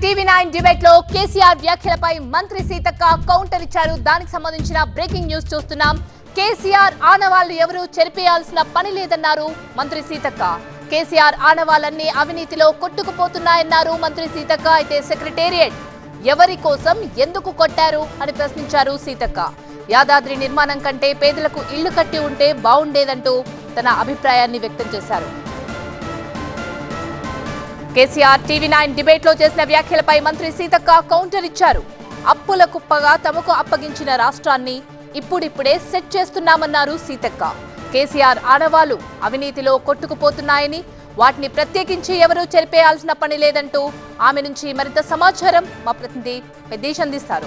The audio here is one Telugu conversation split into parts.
టీవీ నైన్ డిబేట్ లో కేసీఆర్ వ్యాఖ్యలపై మంత్రి సీతక్క కౌంటర్ ఇచ్చారు దానికి సంబంధించిన బ్రేకింగ్ న్యూస్ చూస్తున్నాం కేసీఆర్ ఆనవాళ్లు ఎవరు చెరిపేయాల్సిన పని లేదన్నారు మంత్రి సీతక్క కేసీఆర్ ఆనవాళ్ళన్నీ అవినీతిలో కొట్టుకుపోతున్నాయన్నారు మంత్రి సీతక్క అయితే సెక్రటేరియట్ ఎవరి కోసం ఎందుకు కొట్టారు అని ప్రశ్నించారు సీతక్క యాదాద్రి నిర్మాణం కంటే పేదలకు ఇళ్లు కట్టి ఉంటే బాగుండేదంటూ తన అభిప్రాయాన్ని వ్యక్తం చేశారు కేసీఆర్ టీవీ నైన్ డిబేట్ లో చేసిన వ్యాఖ్యలపై మంత్రి సీతక్క కౌంటర్ ఇచ్చారు అప్పుల కుప్పగా తమకు అప్పగించిన రాష్ట్రాన్ని ఇప్పుడిప్పుడే సెట్ చేస్తున్నామన్నారు సీతక్క కేసీఆర్ ఆనవాళ్లు అవినీతిలో కొట్టుకుపోతున్నాయని వాటిని ప్రత్యేకించి ఎవరూ చెరిపేయాల్సిన పని లేదంటూ ఆమె నుంచి మరింత సమాచారం మా ప్రతినిధి పెద్దీష్ అందిస్తారు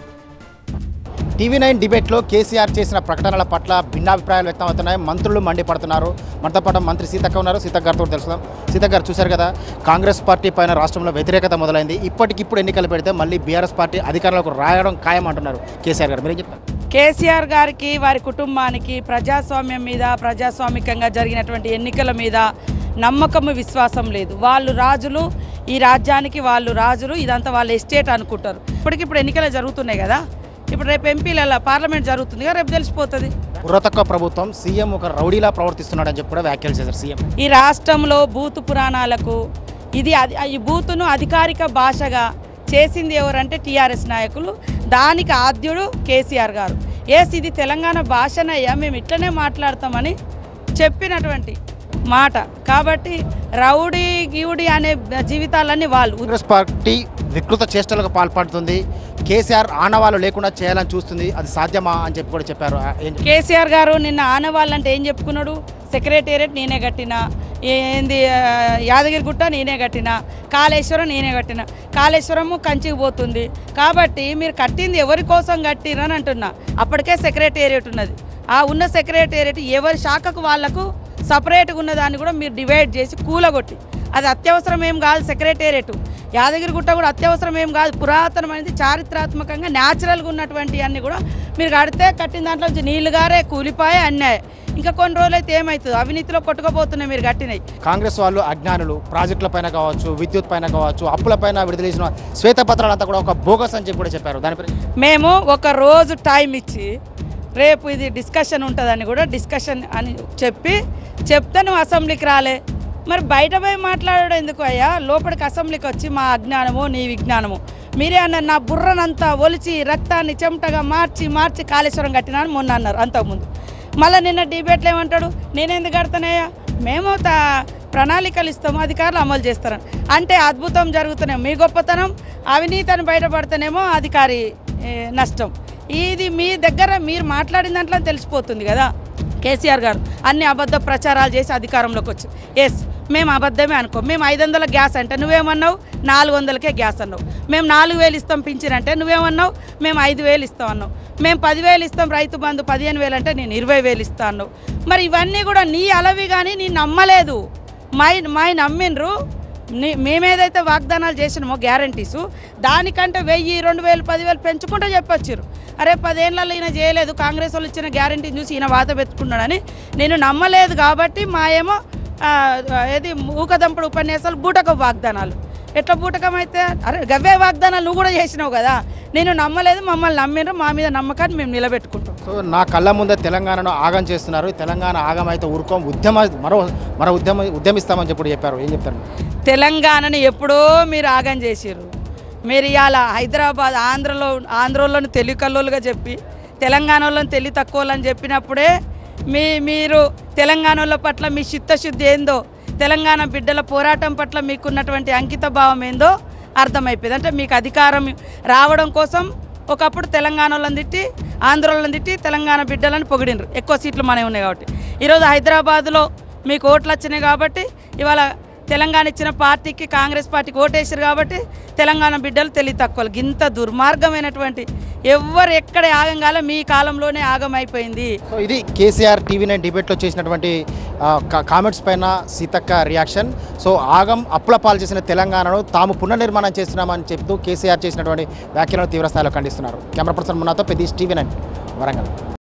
టీవీ నైన్ డిబేట్లో కేసీఆర్ చేసిన ప్రకటనల పట్ల భిన్నాభిప్రాయాలు వ్యక్తం అవుతున్నాయి మంత్రులు మండిపడుతున్నారు మనతో పాటు మంత్రి సీతక్క ఉన్నారు సీతక్క గారితో తెలుసుకుందాం సీతక్క గారు చూశారు కదా కాంగ్రెస్ పార్టీ పైన రాష్ట్రంలో వ్యతిరేకత మొదలైంది ఇప్పటికిప్పుడు ఎన్నికలు పెడితే మళ్ళీ బీఆర్ఎస్ పార్టీ అధికారంలోకి రాయడం ఖాయం అంటున్నారు కేసీఆర్ గారు మీరేం చెప్తారు కేసీఆర్ గారికి వారి కుటుంబానికి ప్రజాస్వామ్యం మీద ప్రజాస్వామికంగా జరిగినటువంటి ఎన్నికల మీద నమ్మకము విశ్వాసం లేదు వాళ్ళు రాజులు ఈ రాజ్యానికి వాళ్ళు రాజులు ఇదంతా వాళ్ళ ఎస్టేట్ అనుకుంటారు ఇప్పటికిప్పుడు ఎన్నికలు జరుగుతున్నాయి కదా ఇప్పుడు రేపు ఎంపీల పార్లమెంట్ జరుగుతుంది కదా రేపు తెలిసిపోతుంది బుర్రతక్క ప్రభుత్వం సీఎం ఒక రౌడీలా ప్రవర్తిస్తున్నాడని చెప్పి కూడా వ్యాఖ్యలు చేశారు సీఎం ఈ రాష్ట్రంలో బూతు పురాణాలకు ఇది అది ఈ బూతును అధికారిక భాషగా చేసింది ఎవరంటే టీఆర్ఎస్ నాయకులు దానికి ఆద్యుడు కేసీఆర్ గారు ఎస్ ఇది తెలంగాణ భాషనయ్యా మేము ఇట్లనే మాట్లాడతామని చెప్పినటువంటి మాట కాబట్టి రౌడీ గివుడి అనే జీవితాలన్నీ వాళ్ళు కాంగ్రెస్ పార్టీ వికృత చేష్టలకు పాల్పడుతుంది కేసీఆర్ ఆనవాళ్ళు లేకుండా చేయాలని చూస్తుంది అది సాధ్యమా అని చెప్పి కూడా చెప్పారు ఆ, ఏం చెప్తారు? కేసీఆర్ గారు నిన్న ఆనవాళ్ళంటే ఏం చెప్పుకున్నాడు సెక్రటేరియట్ నేనే కట్టిన ఏంది ఆ, యాదగిరిగుట్ట నేనే కట్టిన కాళేశ్వరం నేనే కట్టిన కాళేశ్వరము కంచికి పోతుంది కాబట్టి మీరు కట్టింది ఎవరి కోసం కట్టిరని అంటున్నా అప్పటికే సెక్రటేరియట్ ఉన్నది ఆ ఉన్న సెక్రటేరియట్ ఎవరి శాఖకు వాళ్లకు సపరేట్గా ఉన్న దాన్ని కూడా మీరు డివైడ్ చేసి కూలగొట్టి అది అత్యవసరం ఏం కాదు సెక్రటేరియట్ యాదగిరిగుట్ట కూడా అత్యవసరం ఏం కాదు పురాతనమైనది చారిత్రాత్మకంగా న్యాచురల్గా ఉన్నటువంటి అన్ని కూడా మీరు కడితే కట్టిన దాంట్లో నుంచి నీళ్లు గారే కూలిపాయే అన్నాయి ఇంకా కొన్ని రోజులు అయితే ఏమవుతుంది అవినీతిలో కొట్టుకుపోతున్నాయి మీరు కట్టినవి కాంగ్రెస్ వాళ్ళు అజ్ఞానులు ప్రాజెక్టుల పైన కావచ్చు విద్యుత్ పైన కావచ్చు అప్పుల పైన విడుదల చేసిన శ్వేతపత్రాలంతా కూడా ఒక బోగస్ అని చెప్పి కూడా చెప్పారు దానిపై మేము ఒక రోజు టైం ఇచ్చి రేపు ఇది డిస్కషన్ ఉంటుందని కూడా డిస్కషన్ అని చెప్పి చెప్తే నువ్వు అసెంబ్లీకి రాలే మరి బయట పోయి మాట్లాడడం ఎందుకు అయ్యా లోపలికి అసెంబ్లీకి వచ్చి మా అజ్ఞానము నీ విజ్ఞానము మీరే అన్నారు నా బుర్రనంతా ఒలిచి రక్తాన్ని చెమటగా మార్చి మార్చి కాళేశ్వరం కట్టినా అని మొన్న అన్నారు అంతకుముందు మళ్ళీ నిన్న డిబేట్లు ఏమంటాడు నేనెందుకు కడతానయ్యా మేము తా ప్రణాళికలు ఇస్తాము అధికారులు అమలు చేస్తారని అంటే అద్భుతం జరుగుతున్నాయి మీ గొప్పతనం అవినీతిని బయటపడితేనేమో అధికారి ఏ, నష్టం ఇది మీ దగ్గర మీరు మాట్లాడిన దాంట్లో తెలిసిపోతుంది కదా కేసీఆర్ గారు అన్ని అబద్ధ ప్రచారాలు చేసి అధికారంలోకి వచ్చి ఎస్ మేము అబద్ధమే అనుకో మేము ఐదు వందల గ్యాస్ అంటే నువ్వేమన్నావు నాలుగు వందలకే గ్యాస్ అన్నావు మేము నాలుగు వేలు ఇస్తాం పింఛన్ అంటే నువ్వేమన్నావు మేము ఐదు వేలు ఇస్తాం అన్నావు మేము పదివేలు ఇస్తాం రైతు బంధు పదిహేను వేలు అంటే నేను ఇరవై వేలు ఇస్తా అన్నావు మరి ఇవన్నీ కూడా నీ అలవి కానీ నీ నమ్మలేదు మై మై నమ్మిండ్రు నీ- మేమేదైతే వాగ్దానాలు చేసినామో గ్యారంటీసు దానికంటే వెయ్యి రెండు వేలు పదివేలు పెంచుకుంటూ చెప్పొచ్చారు అరే పదేళ్లలో ఈయన చేయలేదు కాంగ్రెస్ వాళ్ళు ఇచ్చిన గ్యారంటీని చూసి ఈయన వాత పెట్టుకున్నాడని నేను నమ్మలేదు కాబట్టి మా ఏమో ఆ, ఏది ఊకదంపుడు ఉపన్యాసాలు బూటక వాగ్దానాలు ఎట్లా బూటకం అయితే అరే గవ్వే వాగ్దానాలు నువ్వు కూడా చేసినావు కదా నేను నమ్మలేదు మమ్మల్ని నమ్మిండ్రు మా మీద నమ్మకాన్ని మేము నిలబెట్టుకుంటాం సో నా కళ్ళ ముందే తెలంగాణను ఆగం చేస్తున్నారు తెలంగాణ ఆగం అయితే ఊరుకోం ఉద్యమ మరో మరో ఉద్యమ ఉద్యమిస్తామని చెప్పి చెప్పారు ఏం చెప్తారు తెలంగాణని ఎప్పుడో మీరు ఆగం చేసిర్రు మీరు ఇవాళ హైదరాబాద్ ఆంధ్రలో ఆంధ్రలోని తెలివి కల్లోలుగా చెప్పి తెలంగాణలో తెలివి తక్కువలని చెప్పినప్పుడే మీ మీరు తెలంగాణల పట్ల మీ చిత్తశుద్ధి ఏందో తెలంగాణ బిడ్డల పోరాటం పట్ల మీకున్నటువంటి అంకిత భావం ఏందో అర్థమైపోయింది అంటే మీకు అధికారం రావడం కోసం ఒకప్పుడు తెలంగాణలను తిట్టి ఆంధ్రలను తిట్టి తెలంగాణ బిడ్డలను పొగిడినరు ఎక్కువ సీట్లు మనవి ఉన్నాయి కాబట్టి ఈరోజు హైదరాబాద్లో మీకు ఓట్లు వచ్చినాయి కాబట్టి ఇవాళ తెలంగాణ ఇచ్చిన పార్టీకి కాంగ్రెస్ పార్టీకి ఓటేసారు కాబట్టి తెలంగాణ బిడ్డలు తెలివి తక్కువ ఇంత దుర్మార్గమైనటువంటి ఎవ్వరు ఎక్కడ ఆగం కాలే మీ కాలంలోనే ఆగం అయిపోయింది సో ఇది కేసీఆర్ టీవీ నైన్ డిబేట్లో చేసినటువంటి ఆ, కా- కామెంట్స్ పైన సీతక్క రియాక్షన్ సో ఆగం అప్పుల పాలు చేసిన తెలంగాణను తాము పునర్నిర్మాణం చేస్తున్నామని చెప్తూ కేసీఆర్ చేసినటువంటి వ్యాఖ్యలను తీవ్రస్థాయిలో ఖండిస్తున్నారు కెమెరా పర్సన్ మున్నాతో పెద్ద టీవీ నైన్ వరంగల్